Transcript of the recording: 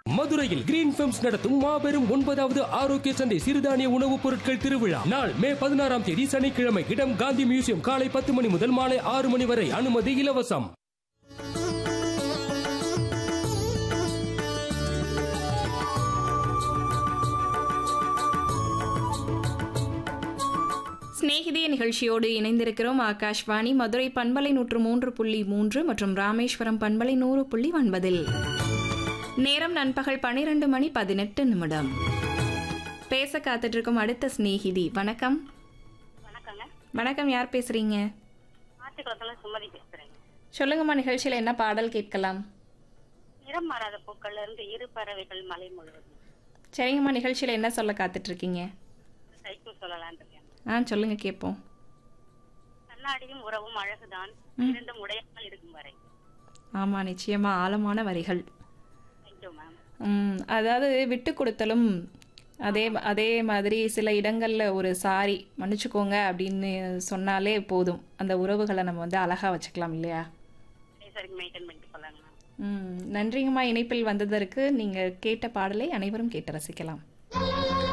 மதுரையில் green films நடத்தும் மாபெரும் ஒன்பதாவது ஆரோக்கிய சந்தை சிறுதானிய உணவுப் பொருட்கள் திருவிழா நாள் மே பதினாறாம் தேதி சனிக்கிழமை இடம் காந்தி மியூசியம் காலை பத்து மணி முதல் மாலை ஆறு மணி வரை அனுமதி இலவசம் சிநேகிதிய நிகழ்ச்சியோடு இணைந்திருக்கிறோம் ஆகாஷ்வாணி மதுரை பண்பலை நூற்று மூன்று புள்ளி மூன்று மற்றும் ராமேஸ்வரம் பண்பலை நூறு புள்ளி ஒன்பதில் நேரம் நண்பகல் பன்னிரண்டு மணி பதினெட்டு நிமிடம் பேச காத்துட்டு இருக்கும் அடுத்த சிநேகிதி வணக்கம் வணக்கங்க வணக்கம் யார் பேசுறீங்க ஆத்துக்குளத்துல சுமதி பேசுறேங்க சொல்லுங்கம்மா நிகழ்ச்சியில் என்ன பாடல் கேட்கலாம் நிறம் மாறாத பூக்கள்ல இருந்து இரு பறவைகள் மலை முழுவதும் சரிங்கம்மா நிகழ்ச்சியில் என்ன சொல்ல காத்துட்டு இருக்கீங்க சைக்கிள் சொல்லலாம்னு இருக்கேன் ஆ சொல்லுங்க கேட்போம் கண்ணாடியும் உறவும் அழகுதான் இரண்டும் உடையாமல் இருக்கும் வரை ஆமாம் நிச்சயமா ஆழமான வரிகள் தேங்க்யூ மேம் ம், அதாவது விட்டு கொடுத்தலும் அதே அதே மாதிரி சில இடங்களில் ஒரு சாரி மன்னிச்சுக்கோங்க அப்படின்னு சொன்னாலே போதும் அந்த உறவுகளை நம்ம வந்து அழகாக வச்சுக்கலாம் இல்லையா சரிங்க மெயின்டைன் பண்ணிட்டு போலாங்க மேம் ம் நன்றிங்கம்மா இணைப்பில் வந்ததற்கு நீங்கள் கேட்ட பாடலை அனைவரும் கேட்டு ரசிக்கலாம்